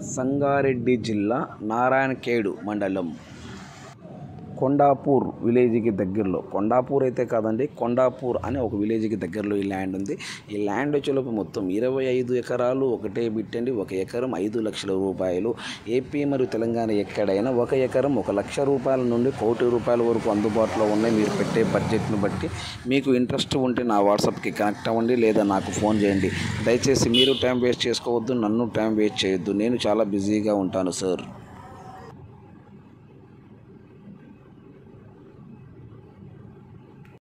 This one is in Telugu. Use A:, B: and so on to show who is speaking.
A: సంగారెడ్డి జిల్లా నారాయణఖేడ్ మండలం కొండాపూర్ విలేజ్కి దగ్గరలో కొండాపూర్ అయితే కాదండి కొండాపూర్ అనే ఒక విలేజ్కి దగ్గరలో ఈ ల్యాండ్ ఉంది ఈ ల్యాండ్ వచ్చేలోపు మొత్తం ఇరవై ఐదు ఎకరాలు ఒకటే బిట్టండి ఒక ఎకరం ఐదు లక్షల రూపాయలు ఏపీ మరియు తెలంగాణ ఎక్కడైనా ఒక ఎకరం ఒక లక్ష రూపాయల నుండి కోటి రూపాయల వరకు అందుబాటులో ఉన్నాయి మీరు పెట్టే బడ్జెట్ను బట్టి మీకు ఇంట్రెస్ట్ ఉంటే నా వాట్సాప్కి కనెక్ట్ అవ్వండి లేదా నాకు ఫోన్ చేయండి దయచేసి మీరు టైం వేస్ట్ చేసుకోవద్దు నన్ను టైం వేస్ట్ చేయొద్దు నేను చాలా బిజీగా ఉంటాను సార్